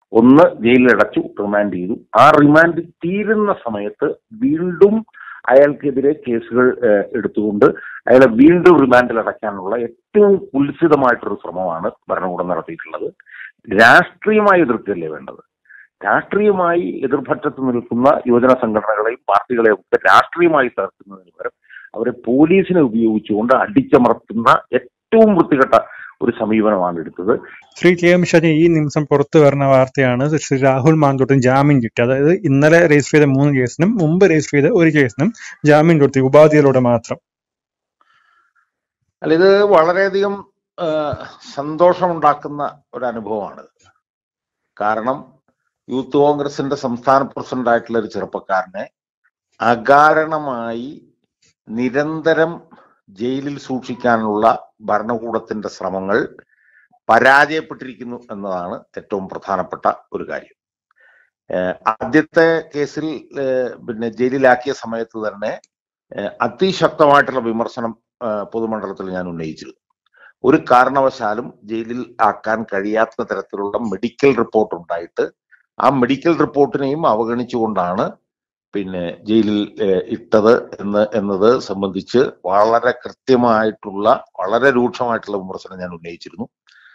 ഒന്ന് ജയിലിൽ അടച്ചു റിമാൻഡ് ചെയ്തു ആ റിമാൻഡ് തീരുന്ന സമയത്ത് വീണ്ടും അയാൾക്കെതിരെ കേസുകൾ ഏഹ്, എടുത്തുകൊണ്ട് അയാളെ വീണ്ടും റിമാൻഡിൽ അടയ്ക്കാനുള്ള ഏറ്റവും കുൽസിതമായിട്ടൊരു ശ്രമമാണ് ഭരണകൂടം നടത്തിയിട്ടുള്ളത് രാഷ്ട്രീയമായി എതിർക്കുകയല്ലേ വേണ്ടത് രാഷ്ട്രീയമായി എതിർപക്ഷത്ത് നിൽക്കുന്ന യുവജന സംഘടനകളെയും പാർട്ടികളെയും ഒക്കെ രാഷ്ട്രീയമായി തകർക്കുന്നതിന് പകരം അവരെ പോലീസിനെ ഉപയോഗിച്ചുകൊണ്ട് അടിച്ചമർത്തുന്ന ഏറ്റവും വൃത്തികെട്ട ഒരു സമീപനമാണ് എടുത്തത് ശ്രീ കെ എം ഷാജി ഈ നിമിഷം പുറത്തു വരുന്ന വാർത്തയാണ് ശ്രീ രാഹുൽ മാങ്കൂട്ടൻ ജാമ്യം കിട്ടി അതായത് ഇന്നലെ രജിസ്റ്റർ ചെയ്ത മൂന്ന് കേസിനും മുമ്പ് രജിസ്റ്റർ ചെയ്ത ഒരു കേസിനും ജാമ്യം കൊടുത്തു ഉപാധിയിലൂടെ മാത്രം അല്ല ഇത് വളരെയധികം ആ, സന്തോഷമുണ്ടാക്കുന്ന ഒരു അനുഭവമാണ് കാരണം യൂത്ത് കോൺഗ്രസിന്റെ സംസ്ഥാന പ്രസിഡന്റ് ആയിട്ടുള്ള ഒരു ചെറുപ്പക്കാരനെ അകാരണമായി നിരന്തരം ജയിലിൽ സൂക്ഷിക്കാനുള്ള ഭരണകൂടത്തിന്റെ ശ്രമങ്ങൾ പരാജയപ്പെട്ടിരിക്കുന്നു എന്നതാണ് ഏറ്റവും പ്രധാനപ്പെട്ട ഒരു കാര്യം ഏഹ് ആദ്യത്തെ കേസിൽ ഏഹ് പിന്നെ ജയിലിലാക്കിയ സമയത്ത് തന്നെ ഏഹ് അതിശക്തമായിട്ടുള്ള വിമർശനം ഏഹ് പൊതുമണ്ഡലത്തിൽ ഞാൻ ഉന്നയിച്ചിരുന്നു ഒരു കാരണവശാലും ജയിലിൽ ആക്കാൻ കഴിയാത്ത തരത്തിലുള്ള മെഡിക്കൽ റിപ്പോർട്ട് ഉണ്ടായിട്ട് ആ മെഡിക്കൽ റിപ്പോർട്ടിനെയും അവഗണിച്ചുകൊണ്ടാണ് പിന്നെ ജയിലിൽ ഏഹ് ഇട്ടത് എന്ന് എന്നത് സംബന്ധിച്ച് വളരെ കൃത്യമായിട്ടുള്ള വളരെ രൂക്ഷമായിട്ടുള്ള വിമർശനം ഞാൻ ഉന്നയിച്ചിരുന്നു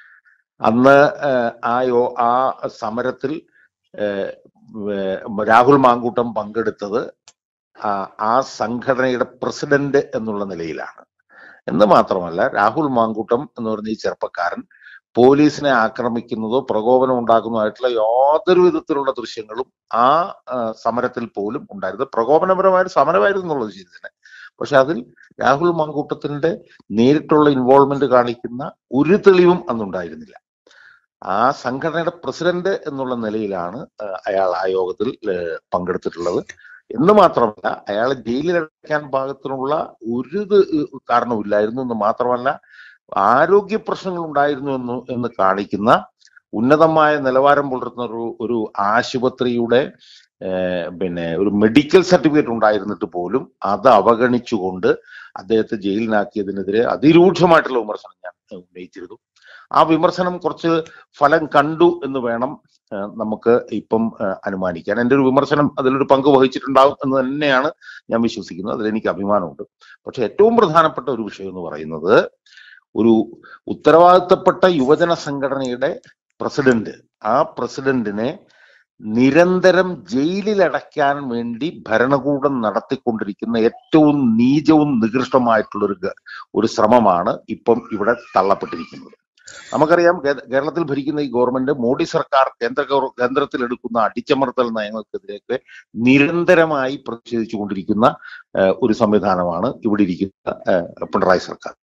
അന്ന് ഏഹ് ആ യോ ആ സമരത്തിൽ ഏഹ് വേ- രാഹുൽ മാങ്കൂട്ടം പങ്കെടുത്തത് ആ ആ സംഘടനയുടെ പ്രസിഡന്റ് എന്നുള്ള നിലയിലാണ് എന്ന് മാത്രമല്ല രാഹുൽ മാങ്കൂട്ടം എന്ന് പറഞ്ഞ ഈ ചെറുപ്പക്കാരൻ പോലീസിനെ ആക്രമിക്കുന്നതോ പ്രകോപനം ഉണ്ടാക്കുന്നതായിട്ടുള്ള യാതൊരു വിധത്തിലുള്ള ദൃശ്യങ്ങളും ആ ആ, സമരത്തിൽ പോലും ഉണ്ടായിരുന്നു പ്രകോപനപരമായ ഒരു സമരമായിരുന്നു എന്നുള്ളത് ശരി തന്നെ പക്ഷെ അതിൽ രാഹുൽ മാങ്കൂട്ടത്തിന്റെ നേരിട്ടുള്ള ഇൻവോൾവ്മെന്റ് കാണിക്കുന്ന ഒരു തെളിവും അന്നുണ്ടായിരുന്നില്ല ആ സംഘടനയുടെ പ്രസിഡന്റ് എന്നുള്ള നിലയിലാണ് ആ, അയാൾ ആ യോഗത്തിൽ ഏ, പങ്കെടുത്തിട്ടുള്ളത് എന്ന് മാത്രമല്ല അയാളെ ജയിലിലടയ്ക്കാൻ പാകത്തിനുള്ള ഒരു ഇത് കാരണവുമില്ലായിരുന്നു എന്ന് മാത്രമല്ല ആരോഗ്യ പ്രശ്നങ്ങൾ ഉണ്ടായിരുന്നു എന്ന് എന്ന് കാണിക്കുന്ന ഉന്നതമായ നിലവാരം പുലർത്തുന്ന ഒരു ഒരു ആശുപത്രിയുടെ ഏഹ്, പിന്നെ ഒരു മെഡിക്കൽ സർട്ടിഫിക്കറ്റ് ഉണ്ടായിരുന്നിട്ട് പോലും അത് അവഗണിച്ചുകൊണ്ട് അദ്ദേഹത്തെ ജയിലിനാക്കിയതിനെതിരെ അതിരൂക്ഷമായിട്ടുള്ള വിമർശനം ഞാൻ ഉന്നയിച്ചിരുന്നു ആ വിമർശനം കുറച്ച് ഫലം കണ്ടു എന്ന് വേണം ഏഹ്, നമുക്ക് ഇപ്പം ഏഹ്, അനുമാനിക്കാൻ എൻ്റെ ഒരു വിമർശനം അതിലൊരു പങ്ക് വഹിച്ചിട്ടുണ്ടാവും എന്ന് തന്നെയാണ് ഞാൻ വിശ്വസിക്കുന്നത് അതിൽ എനിക്ക് അഭിമാനമുണ്ട് പക്ഷെ ഏറ്റവും പ്രധാനപ്പെട്ട ഒരു വിഷയം എന്ന് പറയുന്നത് ഒരു ഉത്തരവാദിത്തപ്പെട്ട യുവജന സംഘടനയുടെ പ്രസിഡന്റ് ആ പ്രസിഡന്റിനെ നിരന്തരം ജയിലിൽ അടയ്ക്കാൻ വേണ്ടി ഭരണകൂടം നടത്തിക്കൊണ്ടിരിക്കുന്ന ഏറ്റവും നീചവും നികൃഷ്ടമായിട്ടുള്ള ഒരു ഗ- ഒരു ശ്രമമാണ് ഇപ്പം ഇവിടെ തള്ളപ്പെട്ടിരിക്കുന്നത് നമുക്കറിയാം കേ- കേരളത്തിൽ ഭരിക്കുന്ന ഈ ഗവൺമെന്റ് മോഡി സർക്കാർ കേന്ദ്ര ഗവ- കേന്ദ്രത്തിൽ എടുക്കുന്ന അടിച്ചമർത്തൽ നയങ്ങൾക്കെതിരെയൊക്കെ നിരന്തരമായി പ്രതിഷേധിച്ചുകൊണ്ടിരിക്കുന്ന ഏഹ്, ഒരു സംവിധാനമാണ് ഇവിടെ ഇരിക്കുന്ന ഏഹ്, പിണറായി സർക്കാർ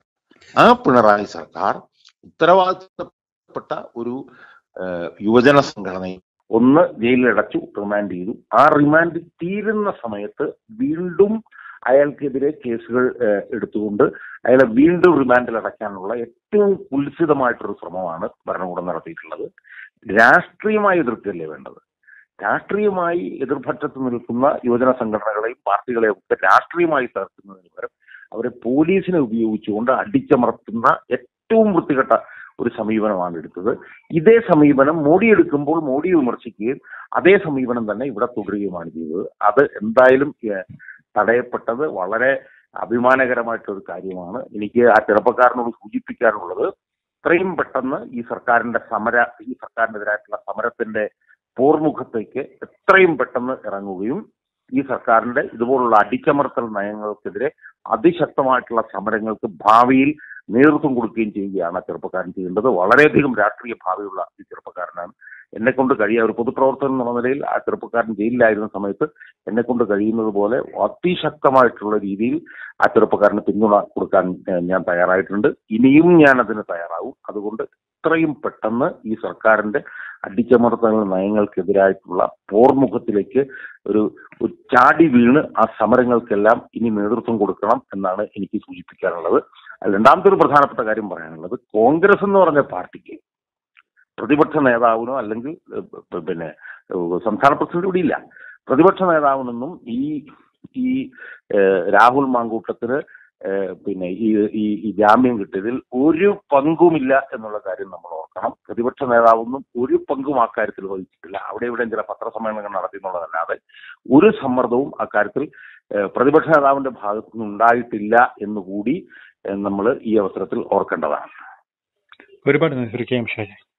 ആ പിണറായി സർക്കാർ ഉത്തരവാദിത്തപ്പെട്ട ഒരു ഏഹ്, യുവജന സംഘടനയും ഒന്ന് ജയിലിൽ അടച്ചു റിമാൻഡ് ചെയ്തു ആ റിമാൻഡ് തീരുന്ന സമയത്ത് വീണ്ടും അയാൾക്കെതിരെ കേസുകൾ ഏഹ്, എടുത്തുകൊണ്ട് അയാളെ വീണ്ടും റിമാൻഡിൽ അടയ്ക്കാനുള്ള ഏറ്റവും കുൽസിതമായിട്ടൊരു ശ്രമമാണ് ഭരണകൂടം നടത്തിയിട്ടുള്ളത് രാഷ്ട്രീയമായി എതിർക്കുകയല്ലേ വേണ്ടത് രാഷ്ട്രീയമായി എതിർപക്ഷത്ത് നിൽക്കുന്ന യുവജന സംഘടനകളെയും പാർട്ടികളെയും ഒക്കെ രാഷ്ട്രീയമായി തകർക്കുന്നതിന് പകരം അവരെ പോലീസിനെ ഉപയോഗിച്ചുകൊണ്ട് അടിച്ചമർത്തുന്ന ഏറ്റവും വൃത്തികെട്ട ഒരു സമീപനമാണ് എടുത്തത് ഇതേ സമീപനം മോഡി എടുക്കുമ്പോൾ മോഡി വിമർശിക്കുകയും അതേ സമീപനം തന്നെ ഇവിടെ തുടരുകയുമാണ് ചെയ്തത് അത് എന്തായാലും ഏഹ്, തടയപ്പെട്ടത് വളരെ അഭിമാനകരമായിട്ടൊരു കാര്യമാണ് എനിക്ക് ആ ചെറുപ്പക്കാരനോട് സൂചിപ്പിക്കാനുള്ളത് ഇത്രയും പെട്ടെന്ന് ഈ സർക്കാരിന്റെ സമര ഈ സർക്കാരിനെതിരായിട്ടുള്ള സമരത്തിന്റെ പോർമുഖത്തേക്ക് എത്രയും പെട്ടെന്ന് ഇറങ്ങുകയും ഈ സർക്കാരിന്റെ ഇതുപോലുള്ള അടിച്ചമർത്തൽ നയങ്ങൾക്കെതിരെ അതിശക്തമായിട്ടുള്ള സമരങ്ങൾക്ക് ഭാവിയിൽ നേതൃത്വം കൊടുക്കുകയും ചെയ്യുകയാണ് ആ ചെറുപ്പക്കാരൻ ചെയ്യേണ്ടത് വളരെയധികം രാഷ്ട്രീയ ഭാവിയുള്ള ഈ ചെറുപ്പക്കാരനാണ് എന്നെ കൊണ്ട് കഴിയ ഒരു പൊതുപ്രവർത്തകൻ എന്നുള്ള നിലയിൽ ആ ചെറുപ്പക്കാരൻ ജയിലിലായിരുന്ന സമയത്ത് എന്നെ കൊണ്ട് കഴിയുന്നത് പോലെ അതിശക്തമായിട്ടുള്ള രീതിയിൽ ആ ചെറുപ്പക്കാരന് പിന്തുണ കൊടുക്കാൻ ഏഹ്, ഞാൻ തയ്യാറായിട്ടുണ്ട് ഇനിയും ഞാൻ അതിന് തയ്യാറാവും അതുകൊണ്ട് ഇത്രയും പെട്ടെന്ന് ഈ സർക്കാരിന്റെ അടിച്ചമർത്തൽ നയങ്ങൾക്കെതിരായിട്ടുള്ള പോർമുഖത്തിലേക്ക് ഒരു ഒരു ചാടി വീണ് ആ സമരങ്ങൾക്കെല്ലാം ഇനി നേതൃത്വം കൊടുക്കണം എന്നാണ് എനിക്ക് സൂചിപ്പിക്കാനുള്ളത് അതിൽ രണ്ടാമത്തെ ഒരു പ്രധാനപ്പെട്ട കാര്യം പറയാനുള്ളത് കോൺഗ്രസ് എന്ന് പറഞ്ഞ പാർട്ടിക്ക് പ്രതിപക്ഷ നേതാവിനോ അല്ലെങ്കിൽ ഏഹ്, പിന്നെ ഏഹ്, സംസ്ഥാന പ്രസിഡന്റ് ഇവിടെ ഇല്ല പ്രതിപക്ഷ നേതാവിനൊന്നും ഈ ഈ ഏഹ്, രാഹുൽ മാങ്കൂട്ടത്തിന് ഏഹ് പിന്നെ ഈ ഈ ഈ ജാമ്യം കിട്ടിയതിൽ ഒരു പങ്കുമില്ല എന്നുള്ള കാര്യം നമ്മൾ ഓർക്കണം പ്രതിപക്ഷ നേതാവൊന്നും ഒരു പങ്കും ആ കാര്യത്തിൽ വഹിച്ചിട്ടില്ല അവിടെ ഇവിടെ ചില പത്രസമ്മേളനങ്ങൾ നടത്തി എന്നുള്ളതല്ലാതെ ഒരു സമ്മർദ്ദവും അക്കാര്യത്തിൽ ഏഹ് പ്രതിപക്ഷ നേതാവിന്റെ ഭാഗത്തു നിന്ന് ഉണ്ടായിട്ടില്ല എന്നുകൂടി നമ്മൾ ഈ അവസരത്തിൽ ഓർക്കേണ്ടതാണ് ഒരുപാട് നന്ദി ശ്രീ കെ എം ഷാജി